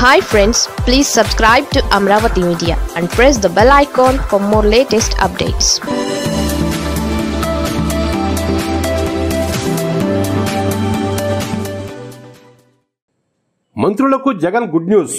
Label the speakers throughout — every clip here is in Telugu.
Speaker 1: hi friends please subscribe to Amaravati media and press the bell icon for more latest updates
Speaker 2: మంత్రులకు జగన్ గుడ్ న్యూస్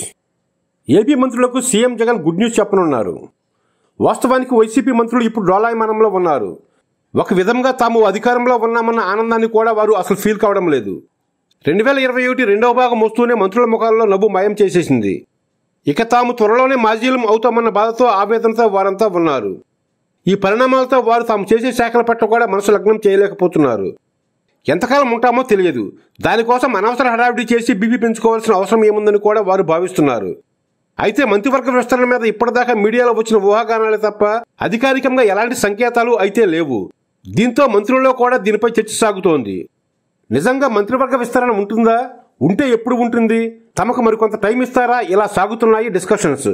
Speaker 2: ఏపీ మంత్రులకు సీఎం జగన్ గుడ్ న్యూస్ చెప్పనున్నారు వాస్తవానికి వైసీపీ మంత్రులు ఇప్పుడు డోలాయమానంలో ఉన్నారు ఒక విధంగా తాము అధికారంలో ఉన్నామన్న ఆనందాన్ని కూడా వారు అసలు ఫీల్ కావడం లేదు రెండు వేల ఇరవై ఒకటి రెండవ భాగం వస్తూనే మంత్రుల ముఖాల్లో నవ్వు మాయం చేసేసింది ఇక తాము త్వరలోనే మాజీలం అవుతామన్న బాధతో ఆవేదనతో వారంతా ఉన్నారు ఈ పరిణామాలతో వారు తాము చేసే శాఖల పట్ల కూడా మనసు లగ్నం చేయలేకపోతున్నారు ఎంతకాలం ఉంటామో తెలియదు దానికోసం అనవసర హడావిడి చేసి బీపీ పెంచుకోవాల్సిన అవసరం ఏముందని కూడా వారు భావిస్తున్నారు అయితే మంత్రివర్గ విస్తరణ మీద ఇప్పటిదాకా మీడియాలో వచ్చిన ఊహాగానాలే తప్ప అధికారికంగా ఎలాంటి సంకేతాలు అయితే లేవు దీంతో మంత్రుల్లో కూడా దీనిపై చర్చ సాగుతోంది నిజంగా మంత్రివర్గ విస్తరణ ఉంటుందా ఉంటే ఎప్పుడు ఉంటుంది తమకు మరికొంత టైం ఇస్తారా ఇలా సాగుతున్నాయి డిస్కషన్స్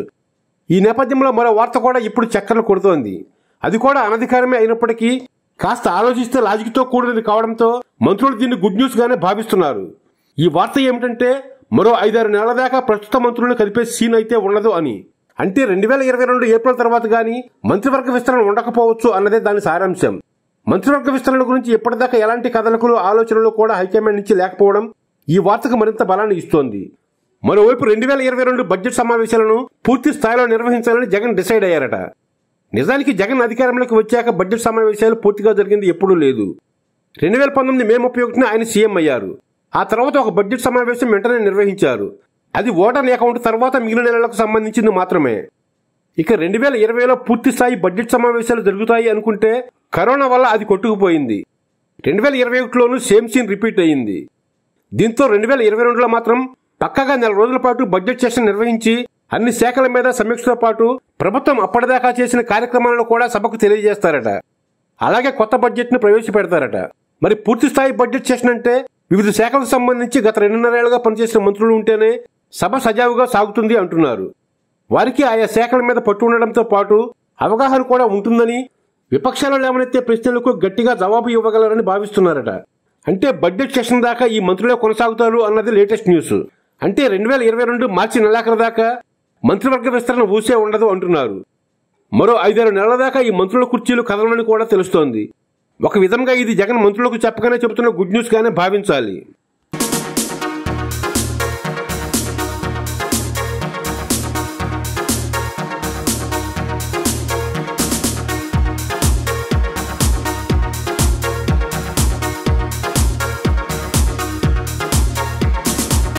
Speaker 2: ఈ నేపథ్యంలో మరో వార్త కూడా ఇప్పుడు చక్కర్లు కొడుతోంది అది కూడా అనధికారమే అయినప్పటికీ కాస్త ఆలోచిస్తే లాజిక్తో కూడినది కావడంతో మంత్రులు దీన్ని గుడ్ న్యూస్ గానే భావిస్తున్నారు ఈ వార్త ఏమిటంటే మరో ఐదారు నెలల దాకా ప్రస్తుత మంత్రులను కలిపే సీన్ అయితే ఉండదు అని అంటే రెండు వేల ఇరవై రెండు ఏప్రిల్ తర్వాత గానీ మంత్రివర్గ విస్తరణ ఉండకపోవచ్చు అన్నదే దాని సారాంశం మంత్రివర్గ విస్తరణ గురించి ఇప్పటిదాకా ఎలాంటి కథలకులు ఆలోచనలు కూడా హైకమాండ్ నుంచి లేకపోవడం ఈ వార్తకు మరింత బలాన్ని ఇస్తోంది మరోవైపు రెండు వేల ఇరవై రెండు బడ్జెట్ సమావేశాలను పూర్తి స్థాయిలో నిర్వహించాలని జగన్ డిసైడ్ అయ్యారట నిజానికి జగన్ అధికారంలోకి వచ్చాక బడ్జెట్ సమావేశాలు పూర్తిగా జరిగింది ఎప్పుడూ లేదు రెండు వేల పంతొమ్మిది మే ముప్పై ఒకటిన ఆయన సీఎం అయ్యారు ఆ తర్వాత ఒక బడ్జెట్ సమావేశం వెంటనే నిర్వహించారు అది ఓటర్ అకౌంట్ తర్వాత మిగిలిన నెలలకు సంబంధించింది మాత్రమే ఇక రెండు వేల ఇరవైలో పూర్తి స్థాయి బడ్జెట్ సమావేశాలు జరుగుతాయి అనుకుంటే కరోనా వల్ల అది కొట్టుకుపోయింది రెండు వేల ఇరవై ఒకటిలోనూ సేమ్ సీన్ రిపీట్ అయ్యింది దీంతో రెండు వేల ఇరవై రెండులో మాత్రం పక్కగా నెల రోజుల పాటు బడ్జెట్ సెషన్ నిర్వహించి అన్ని శాఖల మీద సమీక్షతో పాటు ప్రభుత్వం అప్పటిదాకా చేసిన కార్యక్రమాలను కూడా సభకు తెలియజేస్తారట అలాగే కొత్త బడ్జెట్ ను ప్రవేశపెడతారట మరి పూర్తి స్థాయి బడ్జెట్ సెషన్ అంటే వివిధ శాఖలకు సంబంధించి గత రెండున్నరేళ్లుగా పనిచేసిన మంత్రులు ఉంటేనే సభ సజావుగా సాగుతుంది అంటున్నారు వారికి ఆయా శాఖల మీద పట్టు ఉండడంతో పాటు అవగాహన కూడా ఉంటుందని విపక్షాలు లేవనెత్తే ప్రశ్నలకు గట్టిగా జవాబు ఇవ్వగలరని భావిస్తున్నారట అంటే బడ్జెట్ సెషన్ దాకా ఈ మంత్రులే కొనసాగుతారు అన్నది లేటెస్ట్ న్యూస్ అంటే రెండు వేల ఇరవై రెండు మార్చి నెలాఖరు దాకా మంత్రివర్గ విస్తరణ ఊసే ఉండదు అంటున్నారు మరో ఐదారు నెలల దాకా ఈ మంత్రుల కుర్చీలు కదలమని కూడా తెలుస్తోంది ఒక విధంగా ఇది జగన్ మంత్రులకు చెప్పగానే చెబుతున్న గుడ్ న్యూస్ గానే భావించాలి